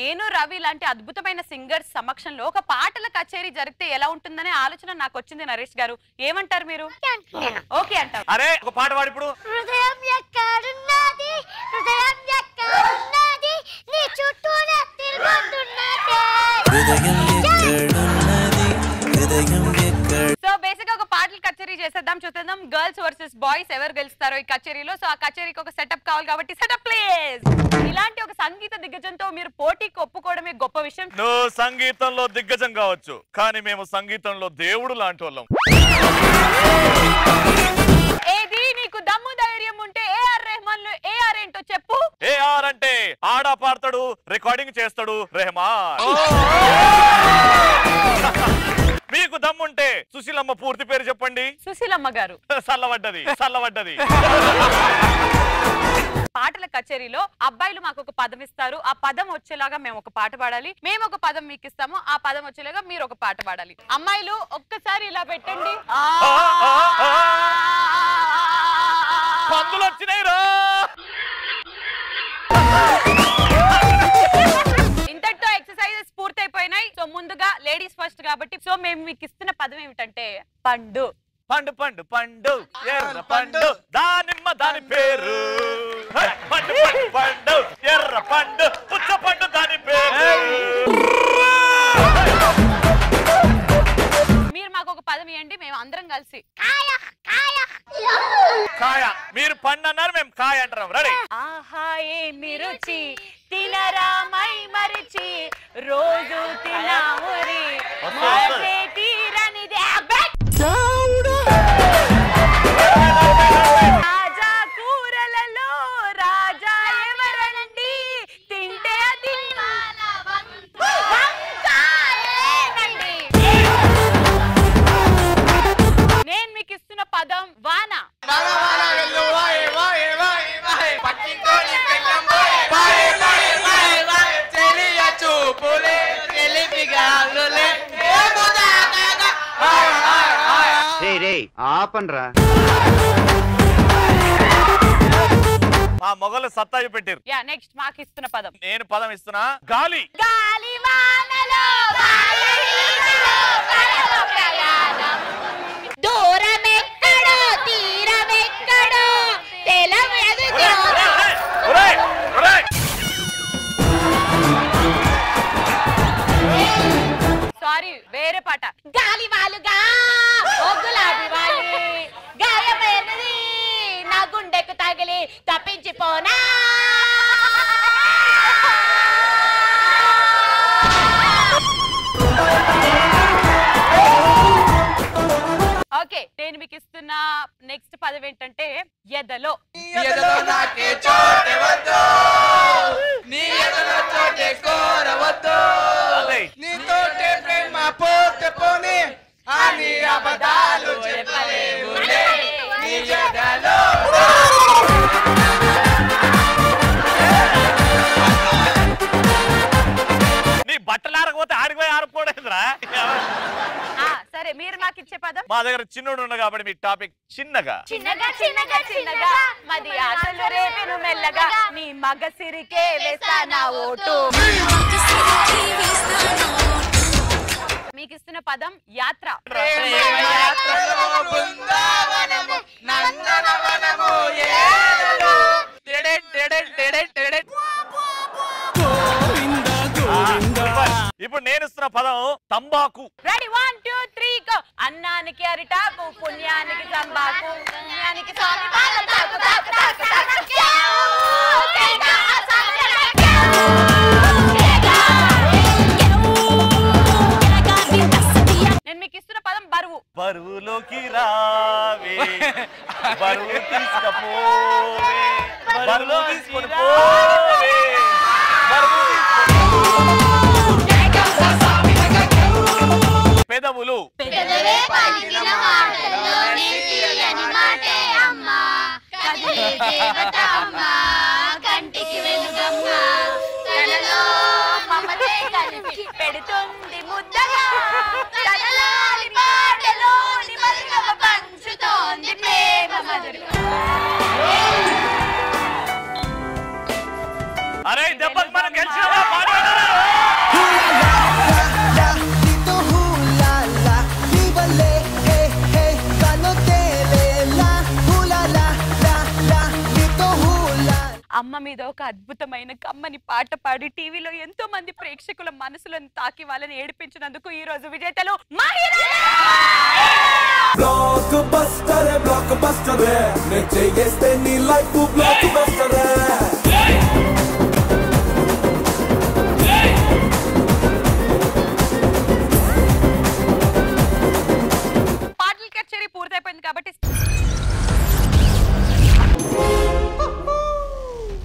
నేను రవి లాంటి అద్భుతమైన సింగర్స్ సమక్షంలో ఒక పాటల కచేరీ జరిగితే ఎలా ఉంటుందనే ఆలోచన నాకు వచ్చింది నరేష్ గారు ఏమంటారు మీరు ఓకే అంటారు అరే ఒక పాట పాడు ఇప్పుడు హృదయం ఎక్కడున్నది హృదయం ఎక్కడున్నది నీ చుట్టూనే తిరుగుతున్నదే హృదయం ఎక్కడున్నది హృదయం ఎక్కడ సో బేసిక్ గా ఒక పాటల కచేరీ చేసేద్దాం చూద్దాం గర్ల్స్ వర్సెస్ బాయ్స్ ఎవరు గెలుస్తారో ఈ కచేరీలో సో ఆ కచేరీకి ఒక సెటప్ కావాలి కాబట్టి సెటప్ ప్లీజ్ ఇలాంటి ఒక సంగీత దిగ్గజంతో మీరు పోటీకి ఒప్పుకోవడమే గొప్ప విషయం నువ్వు సంగీతంలో దిగ్గజం కావచ్చు కానీ మేము సంగీతంలో దేవుడు లాంటి వాళ్ళం ఏది నీకు దమ్ము ధైర్యం ఉంటే ఏఆర్ రెహమాన్ లో ఏఆర్ ఏంటో చెప్పు ఏ ఆర్ అంటే ఆడా పాడతాడు రికార్డింగ్ చేస్తాడు రెహమాన్ మీకు దమ్ముంటే సుశీలమ్మ పూర్తి పేరు చెప్పండి సుశీలమ్మ గారు చల్లబడ్డది చల్లబడ్డది పాటల కచేరీలో అబ్బాయిలు మాకు ఒక పదం ఇస్తారు ఆ పదం వచ్చేలాగా మేము ఒక పాట పాడాలి మేము ఒక పదం మీకు ఇస్తాము ఆ పదం వచ్చేలాగా మీరు ఒక పాట పాడాలి అమ్మాయిలు ఒక్కసారి ఇలా పెట్టండి ఆ. ఆ, ఆ, ఆ. పందులు వచ్చినాయి రా ఇంతటితో ఎక్సర్సైజెస్ పూర్తయిపోయినాయి సో ముందుగా లేడీస్ ఫస్ట్ కాబట్టి సో మేము మీకు ఇస్తున్న పదం ఏమిటంటే పండు పండు పండు పండు ఎర్ర పండు దానిమ్మ దాని పేరు హే, పండు పండు పండు ఎర్ర పండు పుచ్చ పండు దాని పేరు మీరు మాకు ఒక పదం ఇవ్వండి మేము అందరం కలిసి కాయ కాయ కాయ మీరు పండు అన్నారు మేము కాయ అంటున్నాం రెడీ ఆహా ఏమి రుచి తినరామై మరిచి రోజు తినామురి మనసే తీరనిది అబ్బే! రాజా కూరలలో రాజా ఎవరండి తింటే అది వంకాయేనండి. నేను మీకు ఇస్తున్న పదం వాన రే రే ఆపన్రా మా మొగలు సత్తా పెట్టారు యా నెక్స్ట్ మాకు ఇస్తున్న పదం నేను పదం ఇస్తున్నా గాలి గాలి వానలో గాలిలో కలలో ప్రయాణం. దూరమెక్కడో తీరమెక్కడో తెలవదు ఒరేయ్, ఒరేయ్, ఒరేయ్. సారీ వేరే పాట గాలి వాలుగా ఓ గులాబీ వాలి గాయమైనది నా గుండెకు తగిలి తప్పించిపోనా ఓకే నేను మీకు ఇస్తున్న నెక్స్ట్ పదం ఏంటంటే ఎదలో ఎదలో నాకే చోటే వద్దు నీ ఎదలో చోటే కోరవద్దు అదే. నీతోటే ప్రేమ పోతే పోని అని అబద్ధాలు చెప్పలేవులే నీ ఎదలో నీ బట్టలు ఆరకపోతే ఆడిపోయి ఆరిపోవడేంద్రా ఆ, సరే మీరు నాకు ఇచ్చే పదం మా దగ్గర చిన్నోడు ఉన్న కాబట్టి మీ టాపిక్ చిన్నగా చిన్నగా చిన్నగా చిన్నగా మది ఆటలు రేపెను మెల్లగా నీ మగ సిరికే వేస్తానా ఓటు మీకు ఇస్తున్న పదం యాత్ర యాత్రలో బృందావనము నందనవనము ఏలలు టెడెట్ టెడెట్ టెడెట్ టెడెట్ ఇప్పుడు నేను ఇస్తున్న పదం తంబాకు ready one two three go అన్నానికి అరిటాకు పుణ్యానికి సంబాకు పుణ్యానికి స్వామి పాదం తాకు తాకు తాకు తాకు నేను మీకు ఇస్తున్న పదం బరువు బరువులోకి రావే బరువు తీసుకపోవే బరువు తీసుకొని పోవే బరువు తీసుకొని- పెదవులు పెదవే పలికిన మాటల్లోనే తీయని మాటే అమ్మా కదిలే దేవత అమ్మా కంటికి వెలుగమ్మా కలలో మమతే కలిపి పెడుతుంది ముద్దగా కలలోని పాటలోని మధురమ పంచుతోంది ప్రేమ మధురిమ అరే దెబ్బకి మనం గెలిచినా అమ్మ మీద ఒక అద్భుతమైన కమ్మని పాట పాడి టీవీలో ఎంతో మంది ప్రేక్షకుల మనసులను తాకి వాళ్ళని ఏడిపించినందుకు ఈ రోజు విజేతలు మహిళలు బ్లాక్ బస్టర్ బ్లాక్ బస్టర్ నే చేస్తే నీ లైఫ్ బ్లాక్ బస్టర్